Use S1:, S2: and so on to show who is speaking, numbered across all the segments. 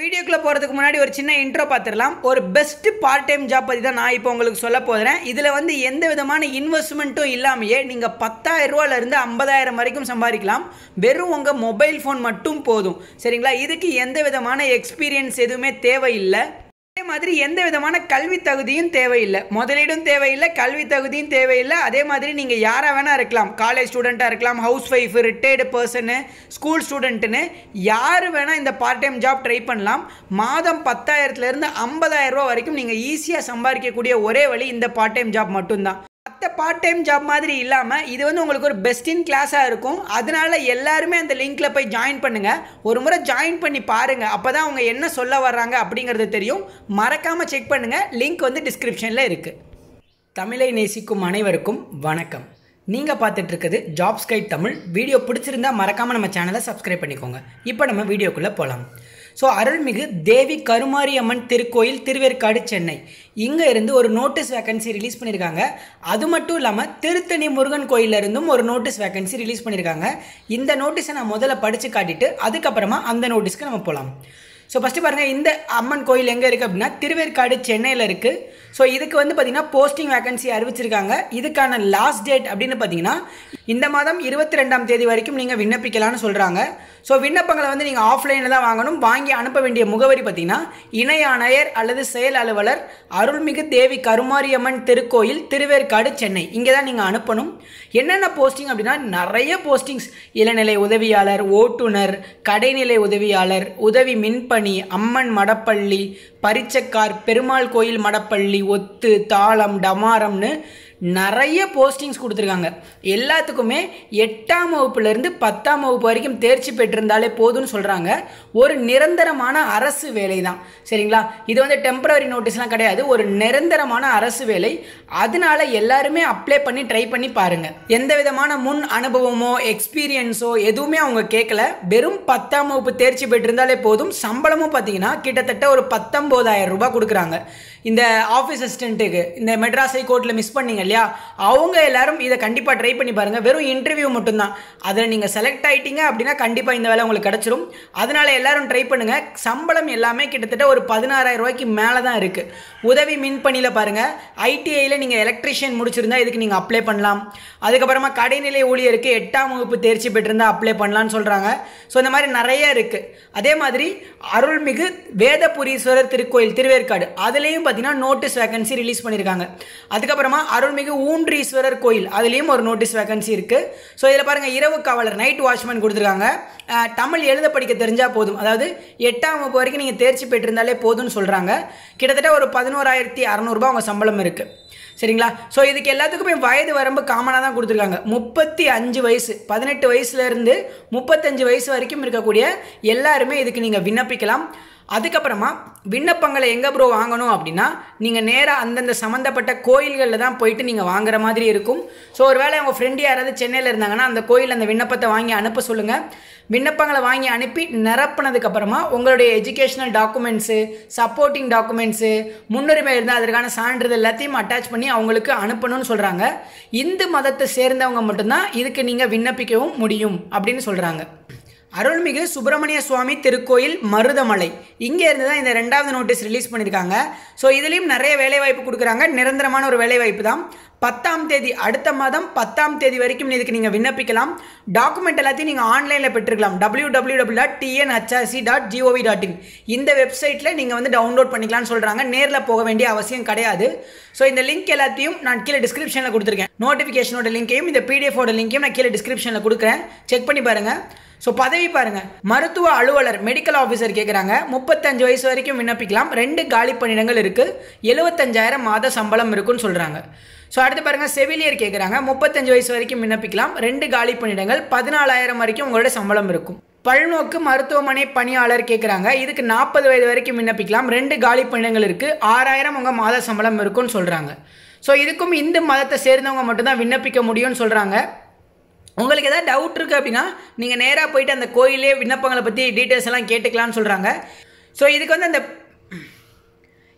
S1: வீடியோக்குள்ளே போகிறதுக்கு முன்னாடி ஒரு சின்ன இன்ட்ரோ பார்த்துடலாம் ஒரு பெஸ்ட் பார்ட் டைம் ஜாப் பற்றி தான் நான் இப்போ உங்களுக்கு சொல்ல போகிறேன் இதில் வந்து எந்த விதமான இன்வெஸ்ட்மெண்ட்டும் இல்லாமையே நீங்கள் பத்தாயிரம் ரூபாயிலேருந்து ஐம்பதாயிரம் வரைக்கும் சம்பாதிக்கலாம் வெறும் உங்கள் மொபைல் ஃபோன் மட்டும் போதும் சரிங்களா இதுக்கு எந்த விதமான எக்ஸ்பீரியன்ஸ் எதுவுமே தேவையில்லை அதே மாதிரி எந்த விதமான கல்வி தகுதியும் தேவையில்லை முதலீடும் தேவையில்லை கல்வி தகுதியும் தேவையில்லை அதே மாதிரி நீங்கள் யாராக வேணால் இருக்கலாம் காலேஜ் ஸ்டூடெண்ட்டாக இருக்கலாம் housewife retired person school ஸ்டூடெண்ட்டுன்னு யார் வேணால் இந்த பார்ட் டைம் ஜாப் ட்ரை பண்ணலாம் மாதம் பத்தாயிரத்துலேருந்து ஐம்பதாயிரம் ரூபா வரைக்கும் நீங்கள் ஈஸியாக சம்பாதிக்கக்கூடிய ஒரே வழி இந்த பார்ட் டைம் ஜாப் மட்டும்தான் மற்ற பார்ட் டைம் ஜாப் மாதிரி இல்லாமல் இது வந்து உங்களுக்கு ஒரு பெஸ்ட் இன் கிளாஸாக இருக்கும் அதனால எல்லாருமே அந்த லிங்க்கில் போய் ஜாயின் பண்ணுங்கள் ஒரு முறை ஜாயின் பண்ணி பாருங்கள் அப்போ தான் அவங்க என்ன சொல்ல வர்றாங்க அப்படிங்கிறது தெரியும் மறக்காமல் செக் பண்ணுங்கள் லிங்க் வந்து டிஸ்கிரிப்ஷனில் இருக்குது தமிழை நேசிக்கும் அனைவருக்கும் வணக்கம் நீங்கள் பார்த்துட்டு இருக்குது ஜாப்ஸ் கைட் தமிழ் வீடியோ பிடிச்சிருந்தா மறக்காமல் நம்ம சேனலை சப்ஸ்கிரைப் பண்ணிக்கோங்க இப்போ நம்ம வீடியோக்குள்ளே போகலாம் ஸோ அருள்மிகு தேவி கருமாரி அம்மன் திருக்கோயில் திருவேற்காடு சென்னை இங்கே இருந்து ஒரு நோட்டீஸ் வேகன்சி ரிலீஸ் பண்ணியிருக்காங்க அது மட்டும் இல்லாமல் திருத்தணி முருகன் கோயில்ல இருந்தும் ஒரு நோட்டீஸ் வேகன்சி ரிலீஸ் பண்ணியிருக்காங்க இந்த நோட்டீஸை நான் முதல்ல படித்து காட்டிட்டு அதுக்கப்புறமா அந்த நோட்டீஸ்க்கு நம்ம போகலாம் ஸோ ஃபஸ்ட்டு பாருங்கள் இந்த அம்மன் கோயில் எங்கே இருக்குது அப்படின்னா திருவேற்காடு சென்னையில் இருக்குது ஸோ இதுக்கு வந்து பார்த்திங்கன்னா போஸ்டிங் வேகன்சி அறிவிச்சிருக்காங்க இதுக்கான லாஸ்ட் டேட் அப்படின்னு பார்த்தீங்கன்னா இந்த மாதம் இருபத்தி ரெண்டாம் தேதி வரைக்கும் நீங்கள் விண்ணப்பிக்கலாம்னு சொல்கிறாங்க ஸோ விண்ணப்பங்களை வந்து நீங்கள் ஆஃப்லைனில் தான் வாங்கணும் வாங்கி அனுப்ப வேண்டிய முகவரி பார்த்தீங்கன்னா இணை ஆணையர் அல்லது செயல் அலுவலர் அருள்மிகு தேவி கருமாரியம்மன் திருக்கோயில் திருவேற்காடு சென்னை இங்கே தான் நீங்கள் அனுப்பணும் என்னென்ன போஸ்டிங் அப்படின்னா நிறைய போஸ்டிங்ஸ் இளநிலை உதவியாளர் ஓட்டுநர் கடைநிலை உதவியாளர் உதவி மின்பணி அம்மன் மடப்பள்ளி பரிச்சக்கார் பெருமாள் கோயில் மடப்பள்ளி ஒத்து தாளம் டமாரம்னு நிறைய போஸ்டிங்ஸ் கொடுத்துருக்காங்க எல்லாத்துக்குமே எட்டாம் வகுப்புலேருந்து பத்தாம் வகுப்பு வரைக்கும் தேர்ச்சி பெற்றிருந்தாலே போதும்னு சொல்கிறாங்க ஒரு நிரந்தரமான அரசு வேலை தான் சரிங்களா இது வந்து டெம்பரரி நோட்டீஸ்லாம் கிடையாது ஒரு நிரந்தரமான அரசு வேலை அதனால எல்லாருமே அப்ளை பண்ணி ட்ரை பண்ணி பாருங்கள் எந்த விதமான முன் அனுபவமோ எக்ஸ்பீரியன்ஸோ எதுவுமே அவங்க கேட்கல வெறும் பத்தாம் வகுப்பு தேர்ச்சி பெற்றிருந்தாலே போதும் சம்பளமும் பார்த்தீங்கன்னா கிட்டத்தட்ட ஒரு பத்தொம்போதாயிரம் ரூபாய் கொடுக்குறாங்க இந்த ஆஃபீஸ் அசிஸ்டண்ட்டுக்கு இந்த மெட்ராஸ் ஹைகோர்ட்டில் மிஸ் பண்ணீங்க இல்லையா அவங்க எல்லாரும் இதை கண்டிப்பாக ட்ரை பண்ணி பாருங்கள் வெறும் இன்டர்வியூ மட்டும்தான் அதில் நீங்கள் செலக்ட் ஆகிட்டீங்க அப்படின்னா கண்டிப்பாக இந்த வேலை உங்களுக்கு கிடச்சிரும் அதனால எல்லாரும் ட்ரை பண்ணுங்கள் சம்பளம் எல்லாமே கிட்டத்தட்ட ஒரு பதினாறாயிரம் ரூபாய்க்கு மேலே தான் இருக்குது உதவி மின்பணியில் பாருங்கள் ஐடிஐயில் நீங்கள் எலக்ட்ரிஷியன் முடிச்சிருந்தா இதுக்கு நீங்கள் அப்ளை பண்ணலாம் அதுக்கப்புறமா கடைநிலை ஊழியருக்கு எட்டாம் வகுப்பு தேர்ச்சி பெற்றிருந்தா அப்ளை பண்ணலான்னு சொல்கிறாங்க ஸோ இந்த மாதிரி நிறைய இருக்குது அதே மாதிரி அருள்மிகு வேதபுரீஸ்வரர் திருக்கோயில் திருவேற்காடு அதுலேயும் பார்த்தீங்கன்னா நோட்டீஸ் வேகன்சி ரிலீஸ் பண்ணியிருக்காங்க அதுக்கப்புறமா அருள்மிகு ஊன்றீஸ்வரர் கோயில் அதுலேயும் ஒரு நோட்டீஸ் வேகன்சி இருக்குது ஸோ இதில் பாருங்கள் இரவு காவலர் நைட் வாட்ச்மேன் கொடுத்துருக்காங்க அஹ், தமிழ் எழுத படிக்க தெரிஞ்சால் போதும் அதாவது எட்டாம் வகுப்பு வரைக்கும் நீங்கள் தேர்ச்சி பெற்றிருந்தாலே போதும்னு சொல்கிறாங்க கிட்டத்தட்ட ஒரு பதினோராயிரத்தி அறநூறுபா அவங்க சம்பளம் இருக்குது சரிங்களா ஸோ இதுக்கு எல்லாத்துக்குமே வயது வரம்பு காமனாக தான் கொடுத்துருக்காங்க முப்பத்தி அஞ்சு வயசு பதினெட்டு வயசுலேருந்து முப்பத்தஞ்சு வயசு வரைக்கும் இருக்கக்கூடிய எல்லாருமே இதுக்கு நீங்கள் விண்ணப்பிக்கலாம் அதுக்கப்புறமா விண்ணப்பங்களை எங்கே ப்ரோ வாங்கணும் அப்படின்னா நீங்கள் நேராக அந்தந்த சம்மந்தப்பட்ட கோயில்களில் தான் போயிட்டு நீங்கள் வாங்குற மாதிரி இருக்கும் ஸோ ஒருவேளை உங்கள் ஃப்ரெண்டு யாராவது சென்னையில் இருந்தாங்கன்னா அந்த கோயில் அந்த விண்ணப்பத்தை வாங்கி அனுப்ப சொல்லுங்கள் விண்ணப்பங்களை வாங்கி அனுப்பி நிரப்புனதுக்கப்புறமா உங்களுடைய எஜுகேஷனல் டாக்குமெண்ட்ஸு சப்போர்ட்டிங் டாக்குமெண்ட்ஸு முன்னுரிமை இருந்தால் அதற்கான சான்றிதழ் எல்லாத்தையும் அட்டாச் பண்ணி அவங்களுக்கு அனுப்பணும்னு சொல்கிறாங்க இந்து மதத்தை சேர்ந்தவங்க மட்டும்தான் இதுக்கு நீங்கள் விண்ணப்பிக்கவும் முடியும் அப்படின்னு சொல்கிறாங்க அருள்மிகு சுப்பிரமணிய சுவாமி திருக்கோயில் மருதமலை இங்கே இருந்து தான் இந்த ரெண்டாவது நோட்டீஸ் ரிலீஸ் பண்ணியிருக்காங்க ஸோ இதுலேயும் நிறைய வேலைவாய்ப்பு கொடுக்குறாங்க நிரந்தரமான ஒரு வேலைவாய்ப்பு தான் பத்தாம் தேதி அடுத்த மாதம் பத்தாம் தேதி வரைக்கும் இதுக்கு நீங்கள் விண்ணப்பிக்கலாம் டாக்குமெண்ட் எல்லாத்தையும் நீங்கள் ஆன்லைனில் பெற்றுக்கலாம் W W W dot TNHRC dot GOV dot in இந்த வெப்சைட்டில் நீங்கள் வந்து டவுன்லோட் பண்ணிக்கலாம்னு சொல்கிறாங்க நேரில் போக வேண்டிய அவசியம் கிடையாது ஸோ இந்த லிங்க் எல்லாத்தையும் நான் கீழே டிஸ்கிரிப்ஷனில் கொடுத்துருக்கேன் நோட்டிஃபிகேஷனோட லிங்கையும் இந்த பிடிஎஃபோட லிங்கையும் நான் கீழே டிஸ்கிரிப்ஷனில் கொடுக்குறேன் செக் பண்ணி பாருங்கள் ஸோ பதவி பாருங்க மருத்துவ அலுவலர் மெடிக்கல் ஆஃபீஸர் கேட்குறாங்க முப்பத்தஞ்சு வயசு வரைக்கும் விண்ணப்பிக்கலாம் ரெண்டு காலி பணியிடங்கள் இருக்குது எழுபத்தஞ்சாயிரம் மாத சம்பளம் இருக்குன்னு சொல்கிறாங்க ஸோ அடுத்து பாருங்கள் செவிலியர் கேட்குறாங்க முப்பத்தஞ்சு வயசு வரைக்கும் விண்ணப்பிக்கலாம் ரெண்டு காலி பணியிடங்கள் பதினாலாயிரம் வரைக்கும் உங்களோட சம்பளம் இருக்கும் பல்நோக்கு மருத்துவமனை பணியாளர் கேட்குறாங்க இதுக்கு நாற்பது வயது வரைக்கும் விண்ணப்பிக்கலாம் ரெண்டு காலி பணியிடங்கள் இருக்குது ஆறாயிரம் உங்கள் மாத சம்பளம் இருக்கும்னு சொல்கிறாங்க ஸோ இதுக்கும் இந்து மதத்தை சேர்ந்தவங்க மட்டும்தான் விண்ணப்பிக்க முடியும்னு சொல்கிறாங்க உங்களுக்கு ஏதாவது டவுட் இருக்குது அப்படின்னா நீங்கள் நேராக போயிட்டு அந்த கோயிலே விண்ணப்பங்களை பற்றி டீட்டெயில்ஸ் எல்லாம் கேட்டுக்கலாம்னு சொல்கிறாங்க ஸோ இதுக்கு வந்து அந்த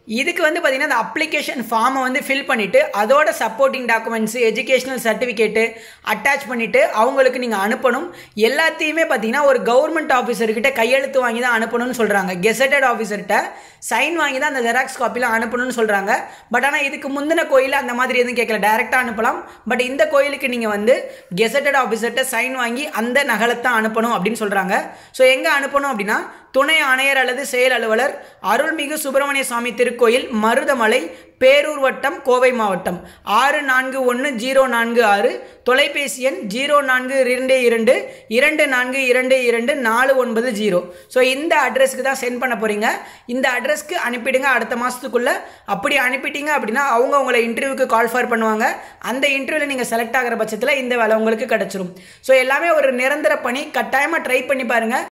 S1: இதுக்கு வந்து பார்த்தீங்கன்னா அந்த அப்ளிகேஷன் ஃபார்மை வந்து ஃபில் பண்ணிவிட்டு அதோட supporting documents educational certificate attach பண்ணிவிட்டு அவங்களுக்கு நீங்கள் அனுப்பணும் எல்லாத்தையுமே பார்த்தீங்கன்னா ஒரு கவர்மெண்ட் ஆஃபீஸர்கிட்ட கையெழுத்து வாங்கி தான் அனுப்பணும்னு சொல்கிறாங்க கெசட்டட் ஆஃபீஸர்கிட்ட சைன் வாங்கி தான் அந்த ஜெராக்ஸ் காப்பியில் அனுப்பணும்னு சொல்கிறாங்க பட் ஆனால் இதுக்கு முந்தின கோயில் அந்த மாதிரி எதுவும் கேட்கல டேரெக்டாக அனுப்பலாம் பட் இந்த கோயிலுக்கு நீங்கள் வந்து கெசட்டட் ஆஃபீஸர்கிட்ட சைன் வாங்கி அந்த நகலத்தை அனுப்பணும் அப்படின்னு சொல்கிறாங்க ஸோ எங்கே அனுப்பணும் அப்படின்னா துணை ஆணையர் அல்லது செயல் அலுவலர் அருள்மிகு சுப்பிரமணிய சுவாமி திருக்கோயில் மருதமலை பேரூர் வட்டம் கோவை மாவட்டம் ஆறு நான்கு ஒன்று ஜீரோ நான்கு ஆறு தொலைபேசி எண் ஜீரோ நான்கு இரண்டு இரண்டு இரண்டு நான்கு இரண்டு இரண்டு நாலு ஒன்பது ஜீரோ ஸோ இந்த அட்ரஸ்க்கு தான் சென்ட் பண்ண போகிறீங்க இந்த அட்ரஸ்க்கு அனுப்பிடுங்க அடுத்த மாதத்துக்குள்ளே அப்படி அனுப்பிட்டீங்க அப்படின்னா அவங்க உங்களை இன்டர்வியூக்கு கால் ஃபார் பண்ணுவாங்க அந்த இன்டர்வியூவில் நீங்கள் செலக்ட் ஆகிற பட்சத்தில் இந்த வேலை உங்களுக்கு கிடச்சிரும் ஸோ எல்லாமே ஒரு நிரந்தர பணி கட்டாயமாக ட்ரை பண்ணி பாருங்கள்